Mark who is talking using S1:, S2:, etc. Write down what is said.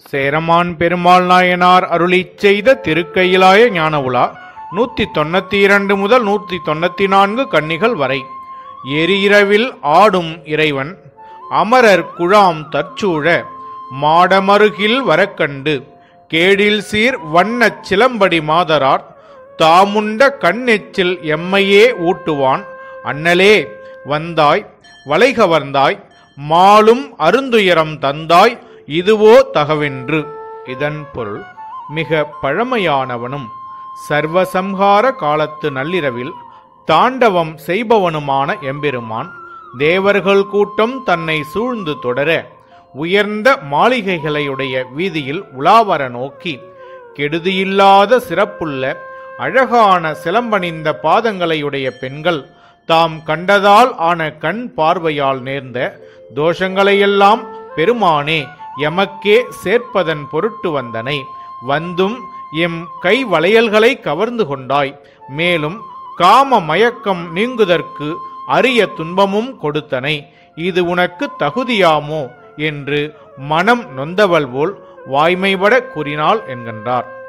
S1: சேரமான் பெருமாள் நாயனார் அருளிச் செய்த திருக்கையிலாய ஞான உலா நூத்தி தொண்ணூத்தி இரண்டு முதல் நூத்தி தொண்ணூத்தி நான்கு கன்னிகள் வரை எரியிரவில் ஆடும் இறைவன் அமரர் குழாம் தற்சூழ மாடமருகில் வரக்கண்டு கேடில் சீர் வண்ணச் சிலம்படி மாதரார் தாமுண்ட கண்ணெச்சில் எம்மையே ஊட்டுவான் அண்ணலே வந்தாய் வளைகவர்ந்தாய் மாலும் அருந்துயரம் தந்தாய் இதுவோ தகவென்று இதன் பொருள் மிக பழமையானவனும் சர்வசம்ஹார காலத்து நள்ளிரவில் தாண்டவம் செய்பவனுமான எம்பெருமான் தேவர்கள் கூட்டம் தன்னை சூழ்ந்து தொடர உயர்ந்த மாளிகைகளையுடைய வீதியில் உலாவர நோக்கி கெடுதியில்லாத சிறப்புள்ள அழகான சிலம்பணிந்த பாதங்களையுடைய பெண்கள் தாம் கண்டதால் ஆன கண் பார்வையால் நேர்ந்த தோஷங்களையெல்லாம் பெருமானே எமக்கே சேர்ப்பதன் பொருட்டு வந்தனை வந்தும் எம் கை வளையல்களை கவர்ந்து கொண்டாய் மேலும் காம மயக்கம் நீங்குதற்கு அரிய துன்பமும் கொடுத்தனை இது உனக்கு தகுதியாமோ என்று மனம் நொந்தவள் போல் வாய்மைபட கூறினாள் என்கின்றார்